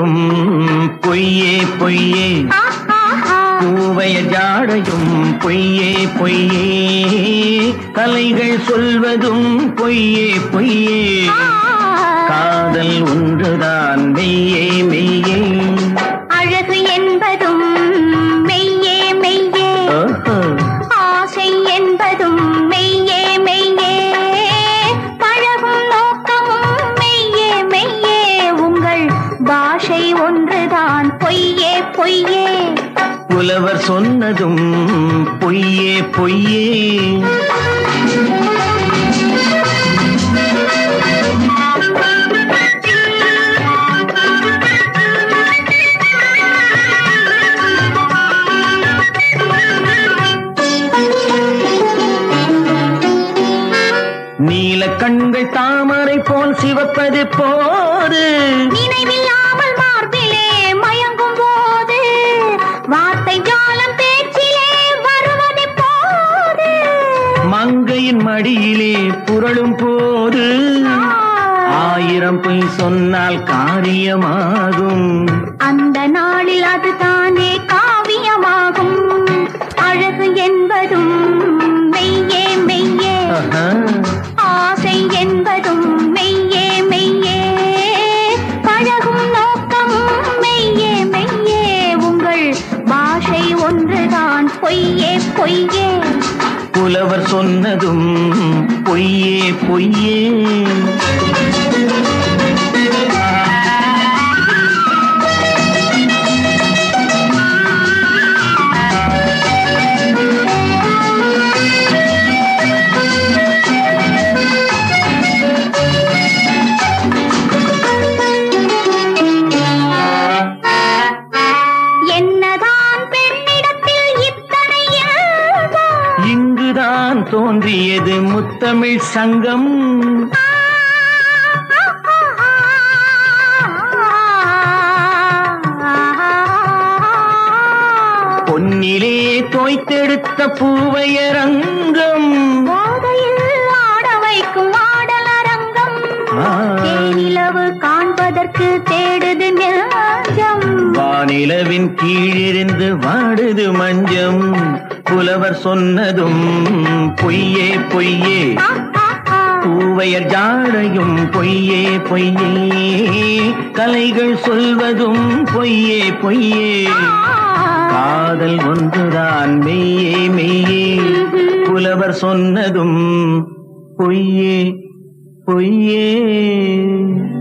சொல்வதும் பொய்யே பொய்யே பூவைய ஜாடையும் பொய்யே பொய்யே கலைகள் சொல்வதும் பொய்யே பொய்யே காதல் ஒன்றுதான் மெய்யே மெய்யே அழகு என்பதும் மெய்யே மெய்யே ஓஹோ. ஆசை என்பதும் மெய்யே மெய்யே பழகும் நோக்கமும் மெய்யே மெய்யே உங்கள் பாஷை ஒன்றுதான் பொய்யே பொய்யே புலவர் சொன்னதும் பொய்யே பொய்யே நீல கண்கள் தாமரை போல் சிவப்பது போது நினைவில்லாமல் மார்பிலே மயங்கும் போது வார்த்தை ஜாலம் பேச்சிலே வருவது போது மங்கையின் மடியிலே புரளும் போது ஆயிரம் பொய் சொன்னால் காரியமாகும் அந்த நாளில் அது தானே காவியமாகும் அழகு என்பதும் மெய்யே மெய்யே ஆஹா. ஆசை என்பதும் மெய்யே மெய்யே பழகும் நோக்கமும் மெய்யே மெய்யே உங்கள் பாஷை ஒன்றுதான் பொய்யே பொய்யே புலவர் சொன்னதும் பொய்யே பொய்யே என்னதான் பெண்ணிடத்தில் இத்தனை இயல்பம்? இங்குதான் தோன்றியது முத்தமிழ் சங்கம் பொன்னிலே தோய்த்தெடுத்த பூவையரங்கம் போதையில் ஆட வைக்கும் ஆடல் அரங்கம் ஆ. தேனிலவு காண்பதற்கு தேடுது நெஞ்சம் வானிலவின் கீழிருந்து வாடுது மஞ்சம் புலவர் சொன்னதும் பொய்யே பொய்யே ஆ, ஆ, ஆ. பூவையர் ஜாடையும் பொய்யே பொய்யே கலைகள் சொல்வதும் பொய்யே பொய்யே காதல் ஒன்றுதான் மெய்யே மெய்யே புலவர் சொன்னதும் பொய்யே பொய்யே